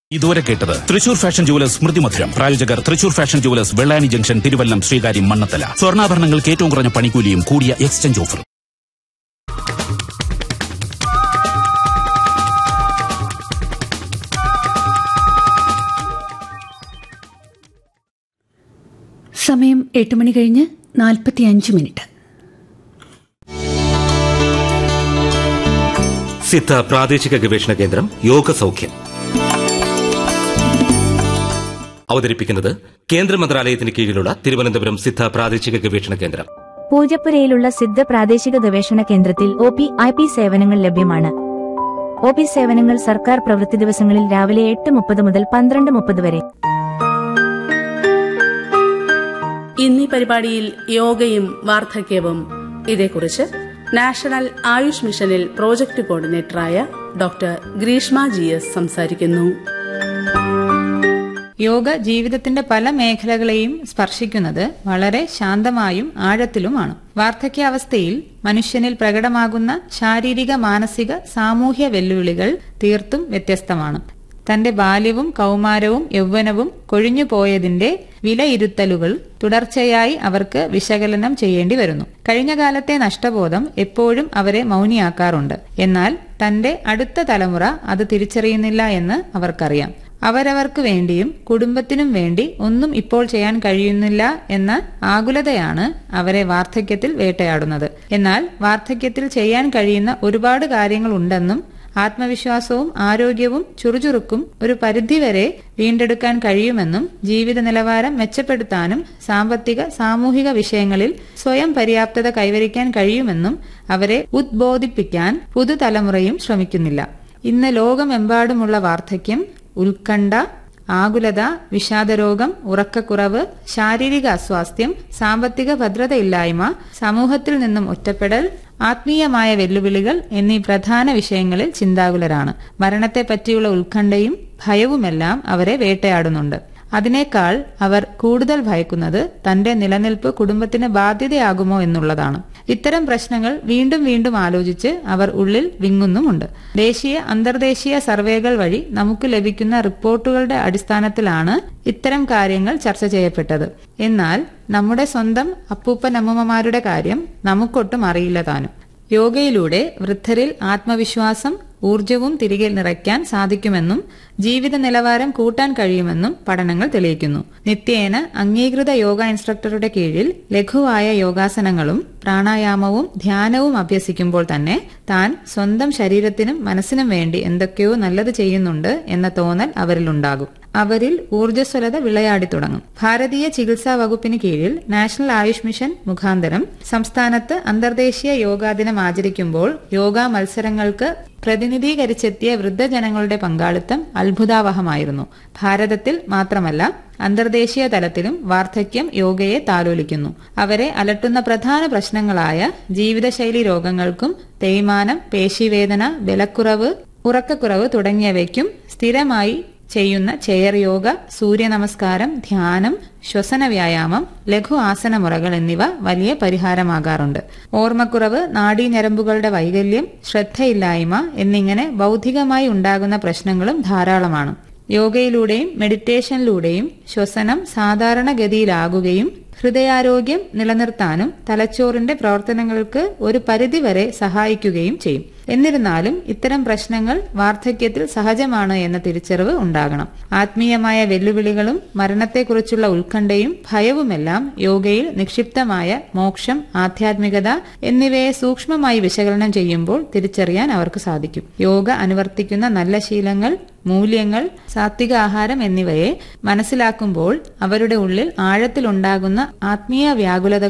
ഇതുവരെ കേട്ടത് Thrissur fashion jewellers Smrithi Madhuram പ്രായോജകർ Thrissur fashion jewellers Vellani junction Thiruvallam Sreekaryam Mannanthala സ്വർണ്ണാഭരണങ്ങൾക്ക് ഏറ്റവും കുറഞ്ഞ പണിക്കൂലിയും കൂടിയ എക്സ്ചേഞ്ച് ഓഫർ സമയം എട്ട് മണി കഴിഞ്ഞ് നാൽപ്പത്തിയഞ്ച് മിനിറ്റ് സിദ്ധ പ്രാദേശിക ഗവേഷണ കേന്ദ്രം യോഗ സൗഖ്യം അവതരിപ്പിക്കുന്നത് കേന്ദ്ര മന്ത്രാലയത്തിന് കീഴിലുള്ള തിരുവനന്തപുരം സിദ്ധ പ്രാദേശിക ഗവേഷണ കേന്ദ്രം പൂജപ്പുരയിലുള്ള സിദ്ധ പ്രാദേശിക ഗവേഷണ കേന്ദ്രത്തിൽ ഒ പി ഐ പി സേവനങ്ങൾ ലഭ്യമാണ് ഒ പി സേവനങ്ങൾ സർക്കാർ പ്രവൃത്തി ദിവസങ്ങളിൽ രാവിലെ എട്ട് മുപ്പത് മുതൽ പന്ത്രണ്ട് മുപ്പത് വരെ ഇന്നീ പരിപാടിയിൽ യോഗയും വാർദ്ധക്യവും ഇതേക്കുറിച്ച് നാഷണൽ ആയുഷ് മിഷനിൽ പ്രോജക്ട് കോർഡിനേറ്ററായ ഡോക്ടർ ഗ്രീഷ്മ ജി എസ് സംസാരിക്കുന്നു യോഗ ജീവിതത്തിന്റെ പല മേഖലകളെയും സ്പർശിക്കുന്നത് വളരെ ശാന്തമായും ആഴത്തിലുമാണ് വാർദ്ധക്യാവസ്ഥയിൽ മനുഷ്യനിൽ പ്രകടമാകുന്ന ശാരീരിക മാനസിക സാമൂഹ്യ വെല്ലുവിളികൾ തീർത്തും വ്യത്യസ്തമാണ് തന്റെ ബാല്യവും കൗമാരവും യൗവനവും കൊഴിഞ്ഞുപോയതിന്റെ വിലയിരുത്തലുകൾ തുടർച്ചയായി അവർക്ക് വിശകലനം ചെയ്യേണ്ടി വരുന്നു കഴിഞ്ഞ കാലത്തെ നഷ്ടബോധം എപ്പോഴും അവരെ മൗനിയാക്കാറുണ്ട് എന്നാൽ തന്റെ അടുത്ത തലമുറ അത് തിരിച്ചറിയുന്നില്ല എന്ന് അവർക്കറിയാം അവരവർക്ക് വേണ്ടിയും കുടുംബത്തിനും വേണ്ടി ഒന്നും ഇപ്പോൾ ചെയ്യാൻ കഴിയുന്നില്ല എന്ന ആകുലതയാണ് അവരെ വാർദ്ധക്യത്തിൽ വേട്ടയാടുന്നത് എന്നാൽ വാർദ്ധക്യത്തിൽ ചെയ്യാൻ കഴിയുന്ന ഒരുപാട് കാര്യങ്ങളുണ്ടെന്നും ആത്മവിശ്വാസവും ആരോഗ്യവും ചുറുചുറുക്കും ഒരു പരിധിവരെ വീണ്ടെടുക്കാൻ കഴിയുമെന്നും ജീവിത നിലവാരം മെച്ചപ്പെടുത്താനും സാമ്പത്തിക സാമൂഹിക വിഷയങ്ങളിൽ സ്വയം പര്യാപ്തത കൈവരിക്കാൻ കഴിയുമെന്നും അവരെ ഉദ്ബോധിപ്പിക്കാൻ പുതുതലമുറയും ശ്രമിക്കുന്നില്ല ഇന്ന് ലോകമെമ്പാടുമുള്ള വാർദ്ധക്യം ഉത്കണ്ഠ ആകുലത വിഷാദരോഗം ഉറക്കക്കുറവ് ശാരീരിക അസ്വാസ്ഥ്യം സാമ്പത്തിക ഭദ്രതയില്ലായ്മ സമൂഹത്തിൽ നിന്നും ഒറ്റപ്പെടൽ ആത്മീയമായ വെല്ലുവിളികൾ എന്നീ പ്രധാന വിഷയങ്ങളിൽ ചിന്താകുലരാണ് മരണത്തെ പറ്റിയുള്ള ഉത്കണ്ഠയും ഭയവുമെല്ലാം അവരെ വേട്ടയാടുന്നുണ്ട് അതിനേക്കാൾ അവർ കൂടുതൽ ഭയക്കുന്നത് തന്റെ നിലനിൽപ്പ് കുടുംബത്തിന് ബാധ്യതയാകുമോ എന്നുള്ളതാണ് ഇത്തരം പ്രശ്നങ്ങൾ വീണ്ടും വീണ്ടും ആലോചിച്ച് അവർ ഉള്ളിൽ വിങ്ങുന്നുമുണ്ട് ദേശീയ അന്തർദേശീയ സർവേകൾ വഴി നമുക്ക് ലഭിക്കുന്ന റിപ്പോർട്ടുകളുടെ അടിസ്ഥാനത്തിലാണ് ഇത്തരം കാര്യങ്ങൾ ചർച്ച ചെയ്യപ്പെട്ടത് എന്നാൽ നമ്മുടെ സ്വന്തം അപ്പൂപ്പനമ്മമാരുടെ കാര്യം നമുക്കൊട്ടും അറിയില്ല താനും യോഗയിലൂടെ വൃദ്ധരിൽ ആത്മവിശ്വാസം ഊർജവും തിരികെ നിറയ്ക്കാൻ സാധിക്കുമെന്നും ജീവിത നിലവാരം കൂട്ടാൻ കഴിയുമെന്നും പഠനങ്ങൾ തെളിയിക്കുന്നു നിത്യേന അംഗീകൃത യോഗ ഇൻസ്ട്രക്ടറുടെ കീഴിൽ ലഘുവായ യോഗാസനങ്ങളും പ്രാണായാമവും ധ്യാനവും അഭ്യസിക്കുമ്പോൾ തന്നെ താൻ സ്വന്തം ശരീരത്തിനും മനസ്സിനും വേണ്ടി എന്തൊക്കെയോ നല്ലത് ചെയ്യുന്നുണ്ട് എന്ന തോന്നൽ അവരിലുണ്ടാകും അവരിൽ ഊർജ്ജസ്വലത വിളയാടി തുടങ്ങും ഭാരതീയ ചികിത്സാ വകുപ്പിന് കീഴിൽ നാഷണൽ ആയുഷ് മിഷൻ മുഖാന്തരം സംസ്ഥാനത്ത് അന്തർദേശീയ യോഗാ ദിനം ആചരിക്കുമ്പോൾ യോഗാ മത്സരങ്ങൾക്ക് പ്രതിനിധീകരിച്ചെത്തിയ വൃദ്ധജനങ്ങളുടെ പങ്കാളിത്തം അത്ഭുതാവഹമായിരുന്നു ഭാരതത്തിൽ മാത്രമല്ല അന്തർദേശീയ തലത്തിലും വാർദ്ധക്യം യോഗയെ താലോലിക്കുന്നു അവരെ അലട്ടുന്ന പ്രധാന പ്രശ്നങ്ങളായ ജീവിതശൈലി രോഗങ്ങൾക്കും തേയ്മാനം പേശിവേദന ബലക്കുറവ് ഉറക്കക്കുറവ് തുടങ്ങിയവയ്ക്കും സ്ഥിരമായി ചെയ്യുന്ന ചെയർ യോഗ സൂര്യനമസ്കാരം ധ്യാനം ശ്വസന വ്യായാമം ലഘു ആസനമുറകൾ എന്നിവ വലിയ പരിഹാരമാകാറുണ്ട് ഓർമ്മക്കുറവ് നാഡീഞരമ്പുകളുടെ വൈകല്യം ശ്രദ്ധയില്ലായ്മ എന്നിങ്ങനെ ബൗദ്ധികമായി ഉണ്ടാകുന്ന പ്രശ്നങ്ങളും ധാരാളമാണ് യോഗയിലൂടെയും മെഡിറ്റേഷനിലൂടെയും ശ്വസനം സാധാരണഗതിയിലാകുകയും ഹൃദയാരോഗ്യം നിലനിർത്താനും തലച്ചോറിന്റെ പ്രവർത്തനങ്ങൾക്ക് ഒരു പരിധിവരെ സഹായിക്കുകയും ചെയ്യും എന്നിരുന്നാലും ഇത്തരം പ്രശ്നങ്ങൾ വാർദ്ധക്യത്തിൽ സഹജമാണ് എന്ന തിരിച്ചറിവ് ഉണ്ടാകണം ആത്മീയമായ വെല്ലുവിളികളും മരണത്തെക്കുറിച്ചുള്ള ഉത്കണ്ഠയും ഭയവുമെല്ലാം യോഗയിൽ നിക്ഷിപ്തമായ മോക്ഷം ആധ്യാത്മികത എന്നിവയെ സൂക്ഷ്മമായി വിശകലനം ചെയ്യുമ്പോൾ തിരിച്ചറിയാൻ അവർക്ക് സാധിക്കും യോഗ അനുവർത്തിക്കുന്ന നല്ല ശീലങ്ങൾ മൂല്യങ്ങൾ സാത്വിക ആഹാരം എന്നിവയെ മനസ്സിലാക്കുമ്പോൾ അവരുടെ ഉള്ളിൽ ആഴത്തിലുണ്ടാകുന്ന ആത്മീയ വ്യാകുലത